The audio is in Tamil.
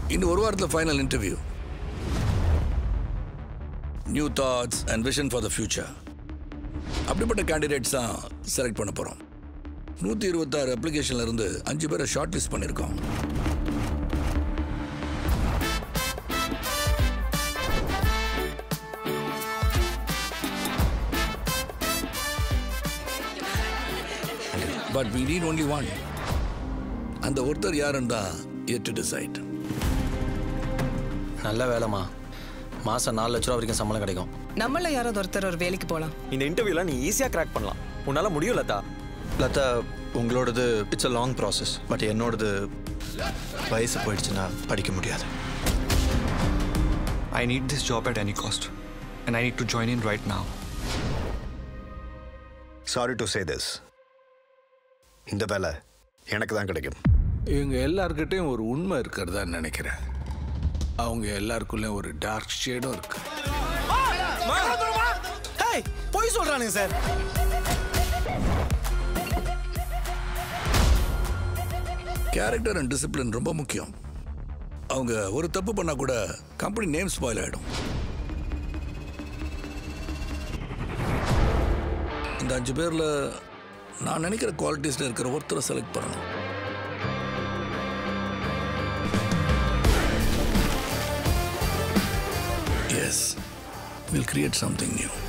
இன்னும் ஒரு வாரத்தில் final interview new thoughts and vision for the future அப்படிப்பட்ட கேண்டிடேட்ஸ் தான் செலக்ட் பண்ண போகிறோம் நூற்றி இருபத்தாறு அப்ளிகேஷன்ல இருந்து அஞ்சு பேரை ஷார்ட் லிஸ்ட் பண்ணியிருக்கோம் but we need only one அந்த ஒருத்தர் யாருன்னு தான் yet to decide நல்ல வேலைம்மா மாதம் நாலு லட்ச ரூபா வரைக்கும் சம்பளம் கிடைக்கும் நம்மள யாராவது ஒருத்தர் ஒரு வேலைக்கு போலாம் இந்த இன்டர்வியூலாம் நீ ஈஸியாக கிராக் பண்ணலாம் உன்னால முடியும் லதா லதா உங்களோடது it's a long process but என்னோடது வயசு போயிடுச்சுன்னா படிக்க முடியாது I need this job at any cost, and I need to join in right now. Sorry to say this இந்த வேலை எனக்கு தான் கிடைக்கும் இவங்க எல்லார்கிட்டையும் ஒரு உண்மை இருக்கிறதா நினைக்கிறேன் அவங்க எல்லாருக்குள்ளேயும் ஒரு டார்க் ஷேடும் இருக்கு ஹேய் பொய் சொல்கிறானுங்க சார் கேரக்டர் அண்ட் டிசிப்ளின் ரொம்ப முக்கியம் அவங்க ஒரு தப்பு பண்ணா கூட கம்பெனி நேம் ஸ்பாயில் ஆயிடும் இந்த அஞ்சு பேர்ல நான் நினைக்கிற குவாலிட்டிஸ்ல இருக்கிற ஒருத்தரை செலக்ட் பண்ணணும் yes will create something new